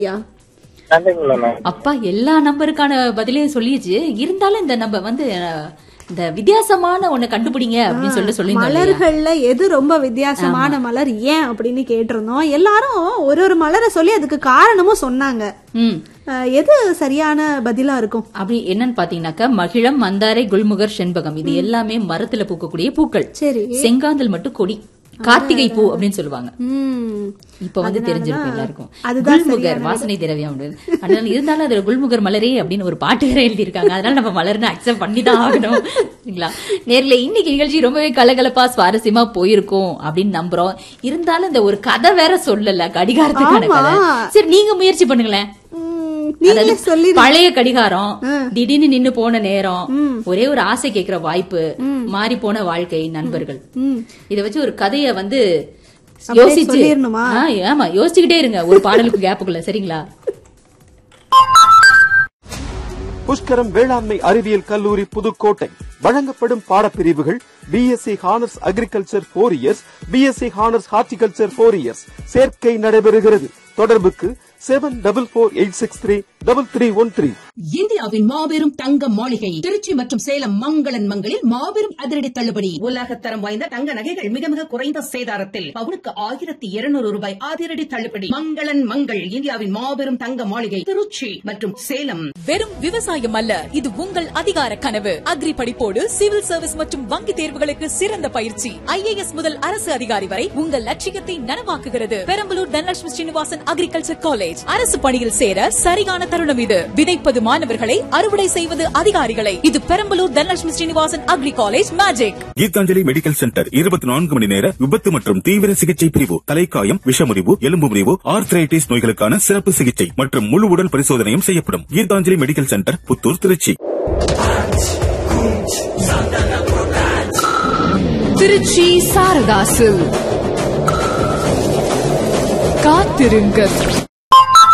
யா நன்றிங்களா ma'am அப்பா எல்லா நம்பருக்கான பதிலையும் சொல்லிடுச்சு இருந்தாலும் இந்த நம்ம வந்து அஹ், இந்த வித்தியாசமான ஒண்ணு கண்டுபிடிங்க அப்படின்னு சொல்லி சொல்லியிருந்தோம் இல்லையா? மலர்கள்ல எது ரொம்ப வித்தியாசமான மலர் ஏன் அப்படின்னு கேட்டிருந்தோம் எல்லாரும் ஒரு ஒரு மலரை சொல்லி அதுக்கு காரணமும் சொன்னாங்க ம் அஹ், எது சரியான பதிலா இருக்கும் அப்படி என்னன்னு பாத்தீங்கன்னாக்கா மகிழம் மந்தாரை குல்முகர் செண்பகம் இது எல்லாமே மரத்துல பூக்கக்கூடிய பூக்கள் சரி செங்காந்தல் மட்டும் கொடி கார்த்திகை பூ அப்படின்னு சொல்லுவாங்க ம் இப்ப வந்து தெரிஞ்சிருக்கும் எல்லாருக்கும் அதுதான் குல்முகர் வாசனை திரவியம் அப்படின்னு அதனால இருந்தாலும் அதுல குல்முகர் மலரே அப்படின்னு ஒரு பாட்டு வேற எழுதியிருக்காங்க அதனால நம்ம மலர்னு அக்செப்ட் பண்ணி தான் ஆகணும் சரிங்களா நேர்ல இன்னைக்கு நிகழ்ச்சி ரொம்பவே கலகலப்பா சுவாரஸ்யமா போயிருக்கும் அப்படின்னு நம்புறோம் இருந்தாலும் இந்த ஒரு கதை வேற சொல்லல கடிகாரத்துக்கான ஆமா. கதை சரி நீங்க முயற்சி பண்ணுங்களேன் ம், நீங்களே அதாவது சொல்லி பழைய கடிகாரம் திடீர்னு நின்னு போன நேரம் ஒரே ஒரு ஆசை கேக்குற வாய்ப்பு மாறி போன வாழ்க்கை நண்பர்கள் இத வச்சு ஒரு கதைய வந்து அப்படியே யோசிச்சு சொல்லிரணுமா? ஆ, ஆமா யோசிச்சுக்கிட்டே இருங்க ஒரு பாடலுக்கு கேப்புக்குள்ள சரிங்களா புஷ்கரம் வேளாண்மை அறிவியல் கல்லூரி புதுக்கோட்டை வழங்கப்படும் பாடப்பிரிவுகள் BSc honours agriculture four years BSc honours horticulture four years சேர்க்கை நடைபெறுகிறது தொடர்புக்கு seven double four eight six three double three one three இந்தியாவின் மாபெரும் தங்க மாளிகை திருச்சி மற்றும் சேலம் மங்களன் மங்களில் மாபெரும் அதிரடி தள்ளுபடி உலகத்தரம் வாய்ந்த தங்க நகைகள் மிக மிக குறைந்த சேதாரத்தில் பவுனுக்கு ஆயிரத்தி இருநூறு ரூபாய் அதிரடி தள்ளுபடி மங்களன் மங்கள் இந்தியாவின் மாபெரும் தங்க மாளிகை திருச்சி மற்றும் சேலம் வெறும் விவசாயம் அல்ல இது உங்கள் அதிகார கனவு அக்ரி படிப்போடு சிவில் சர்வீஸ் மற்றும் வங்கி தேர்வுகளுக்கு சிறந்த பயிற்சி ஐஏஎஸ் முதல் அரசு அதிகாரி வரை உங்கள் லட்சியத்தை நனவாக்குகிறது பெரம்பலூர் தனலட்சுமி ஸ்ரீனிவாசன் அக்ரிகல்ச்சர் காலேஜ் அரசு பணியில் சேர சரியான தருணம் இது விதைப்பது மாணவர்களை அறுவடை செய்வது அதிகாரிகளை இது Perambalur Dhanalakshmi Srinivasan agri college magic Geethanjali medical centre இருபத்தி நான்கு மணி நேர விபத்து மற்றும் தீவிர சிகிச்சை பிரிவு தலைக்காயம் விஷமுறிவு எலும்பு முறிவு ஆர்த்ரைட்டிஸ் நோய்களுக்கான சிறப்பு சிகிச்சை மற்றும் முழு உடல் பரிசோதனையும் செய்யப்படும் கீதாஞ்சலி மெடிக்கல் சென்டர் புத்தூர் திருச்சி திருச்சி சாரதாசு காத்திருங்கள்